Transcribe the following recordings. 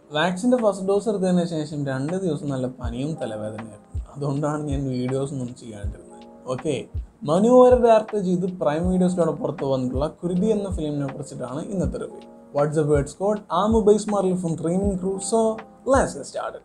വാക്സിൻ്റെ first dose എടുത്തതിന് ശേഷം രണ്ട് ദിവസം നല്ല പനിയും തലവേദനയായിരുന്നു അതുകൊണ്ടാണ് ഞാൻ വീഡിയോസ് ഒന്നും ചെയ്യാണ്ടിരുന്നത് ഓക്കെ മനു വരെ ഡയറക്റ്റ് ചെയ്ത് പ്രൈം വീഡിയോസിലൂടെ പുറത്ത് വന്നിട്ടുള്ള കുരുതി എന്ന ഫിലിമിനെ കുറിച്ചിട്ടാണ് ഇന്നത്തെ review what's a words code ആ mobile smart from dreaming crew so let's start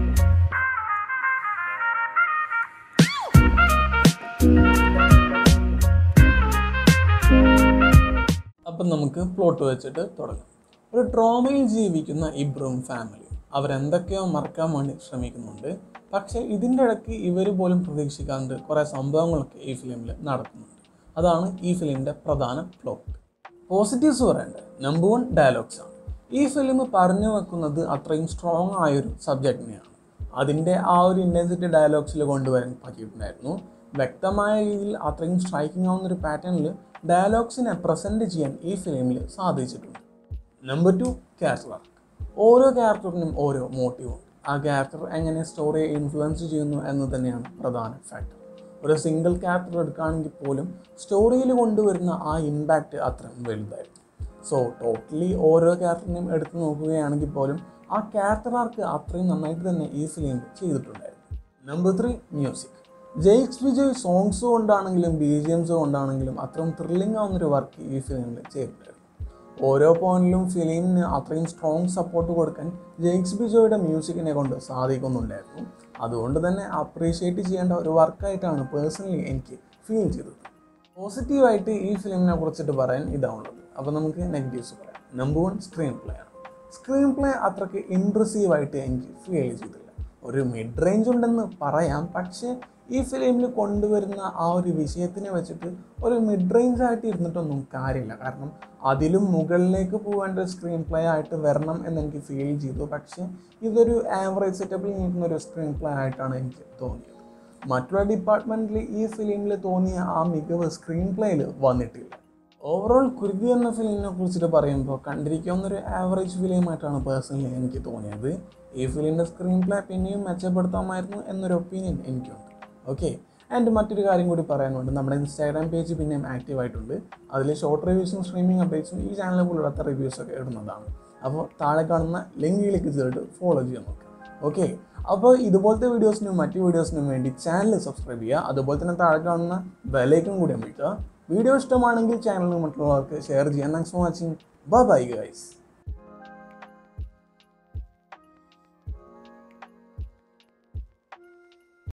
അപ്പം നമുക്ക് പ്ലോട്ട് വെച്ചിട്ട് തുടങ്ങാം ഒരു ട്രോമയിൽ ജീവിക്കുന്ന ഇബ്രും ഫാമിലി അവരെന്തൊക്കെയോ മറക്കാൻ വേണ്ടി ശ്രമിക്കുന്നുണ്ട് പക്ഷേ ഇതിൻ്റെ ഇടയ്ക്ക് ഇവർ പോലും പ്രതീക്ഷിക്കാണ്ട് കുറേ സംഭവങ്ങളൊക്കെ ഈ ഫിലിമിൽ നടക്കുന്നുണ്ട് അതാണ് ഈ ഫിലിമിൻ്റെ പ്രധാന പ്ലോട്ട് പോസിറ്റീവ്സ് പറയേണ്ടത് നമ്പർ വൺ ഡയലോഗ്സ് ആണ് ഈ ഫിലിം പറഞ്ഞു വെക്കുന്നത് അത്രയും സ്ട്രോങ് ആയൊരു സബ്ജക്റ്റിനെയാണ് അതിൻ്റെ ആ ഒരു ഇൻറ്റൻസിറ്റി ഡയലോഗ്സിൽ കൊണ്ടുവരാൻ പറ്റിയിട്ടുണ്ടായിരുന്നു വ്യക്തമായ രീതിയിൽ അത്രയും സ്ട്രൈക്കിംഗ് ആവുന്ന ഒരു പാറ്റേണിൽ ഡയലോഗ്സിനെ പ്രസൻറ്റ് ചെയ്യാൻ ഈ ഫിലിമിൽ സാധിച്ചിട്ടുണ്ട് നമ്പർ ടു ക്യാരക്ടർ ആർക്ക് ഓരോ ക്യാരക്ടറിനും ഓരോ മോട്ടീവും ആ ക്യാരക്ടർ എങ്ങനെ സ്റ്റോറിയെ ഇൻഫ്ലുവൻസ് ചെയ്യുന്നു എന്ന് തന്നെയാണ് പ്രധാന ഫാക്ടർ ഒരു സിംഗിൾ ക്യാരക്ടർ എടുക്കുകയാണെങ്കിൽ പോലും സ്റ്റോറിയിൽ കൊണ്ടുവരുന്ന ആ ഇമ്പാക്റ്റ് അത്രയും വലുതായിരുന്നു സോ ടോട്ടലി ഓരോ ക്യാരക്ടറിനെയും എടുത്ത് നോക്കുകയാണെങ്കിൽ പോലും ആ ക്യാരക്ടർ ആർക്ക് അത്രയും നന്നായിട്ട് തന്നെ ഈ ഫിലിം ചെയ്തിട്ടുണ്ടായിരുന്നു number three music Jakes Vijay songs കൊണ്ടാണെങ്കിലും ബി ജി എംസ് കൊണ്ടാണെങ്കിലും അത്രയും ത്രില്ലിംഗ് ആവുന്നൊരു വർക്ക് ഈ ഫിലിമിൽ ചെയ്തിട്ടുണ്ടായിരുന്നു ഓരോ പോയിന്റിലും ഫിലിമിന് അത്രയും സ്ട്രോങ് സപ്പോർട്ട് കൊടുക്കാൻ ജെയ്ക്സ് ബിജോയുടെ മ്യൂസിക്കിനെ കൊണ്ട് സാധിക്കുന്നുണ്ടായിരുന്നു അതുകൊണ്ട് തന്നെ അപ്രീഷിയേറ്റ് ചെയ്യേണ്ട ഒരു വർക്കായിട്ടാണ് പേഴ്സണലി എനിക്ക് ഫീൽ ചെയ്തത് പോസിറ്റീവായിട്ട് ഈ ഫിലിമിനെ കുറിച്ചിട്ട് പറയാൻ ഇതാണുള്ളത് അപ്പോൾ നമുക്ക് നെഗറ്റീവ്സ് പറയാം നമ്പർ വൺ സ്ക്രീൻ പ്ലേ ആണ് സ്ക്രീൻ പ്ലേ അത്രയ്ക്ക് ഇമ്പ്രസീവായിട്ട് എനിക്ക് ഫീൽ ചെയ്തില്ല ഒരു മിഡ് റേഞ്ച് ഉണ്ടെന്ന് പറയാം പക്ഷേ ഈ ഫിലിമിൽ കൊണ്ടുവരുന്ന ആ ഒരു വിഷയത്തിനെ വെച്ചിട്ട് ഒരു മിഡ് റേഞ്ച് ആയിട്ട് ഇരുന്നിട്ടൊന്നും കാര്യമില്ല കാരണം അതിലും മുകളിലേക്ക് പോകേണ്ട സ്ക്രീൻ പ്ലേ ആയിട്ട് വരണം എന്ന് എനിക്ക് ഫീൽ ചെയ്തു പക്ഷേ ഇതൊരു ആവറേജ് സെറ്റപ്പിൽ നിൽക്കുന്ന ഒരു സ്ക്രീൻ പ്ലേ ആയിട്ടാണ് എനിക്ക് തോന്നിയത് മറ്റുള്ള ഡിപ്പാർട്ട്മെൻറ്റിൽ ഈ ഫിലിമിൽ തോന്നിയ ആ മികവ് സ്ക്രീൻ പ്ലേയിൽ വന്നിട്ടില്ല ഓവറോൾ കുരുതി എന്ന ഫിലിമിനെ കുറിച്ചിട്ട് പറയുമ്പോൾ കണ്ടിരിക്കാവുന്ന ഒരു ആവറേജ് ഫിലിമായിട്ടാണ് പേഴ്സണലി എനിക്ക് തോന്നിയത് ഈ ഫിലിമിൻ്റെ സ്ക്രീൻ പ്ലേ പിന്നെയും മെച്ചപ്പെടുത്താമായിരുന്നു എന്നൊരു ഒപ്പീനിയൻ എനിക്കുണ്ട് ഓക്കെ ആൻഡ് മറ്റൊരു കാര്യം കൂടി പറയാനുണ്ട് നമ്മുടെ ഇൻസ്റ്റാഗ്രാം പേജ് പിന്നെയും ആക്റ്റീവ് ആയിട്ടുണ്ട് അതിൽ ഷോർട്ട് റിവ്യൂസും സ്ട്രീമിംഗ് അപ്ഡേറ്റ്സും ഈ ചാനലിൽ ഉള്ളത്ത റിവ്യൂസൊക്കെ ഇടുന്നതാണ് അപ്പോൾ താഴെ കാണുന്ന ലിങ്കിലേക്ക് ചെയ്തിട്ട് ഫോളോ ചെയ്യാൻ നോക്കുക ഓക്കെ അപ്പോൾ ഇതുപോലത്തെ വീഡിയോസിനും മറ്റു വീഡിയോസിനും വേണ്ടി ചാനൽ സബ്സ്ക്രൈബ് ചെയ്യുക അതുപോലെ തന്നെ താഴെ കാണുന്ന ബെലൈക്കും കൂടി അമർത്തുക വീഡിയോ ഇഷ്ടമാണെങ്കിൽ ചാനലിന് മറ്റുള്ളവർക്ക് ഷെയർ ചെയ്യാം thanks for watching bye guys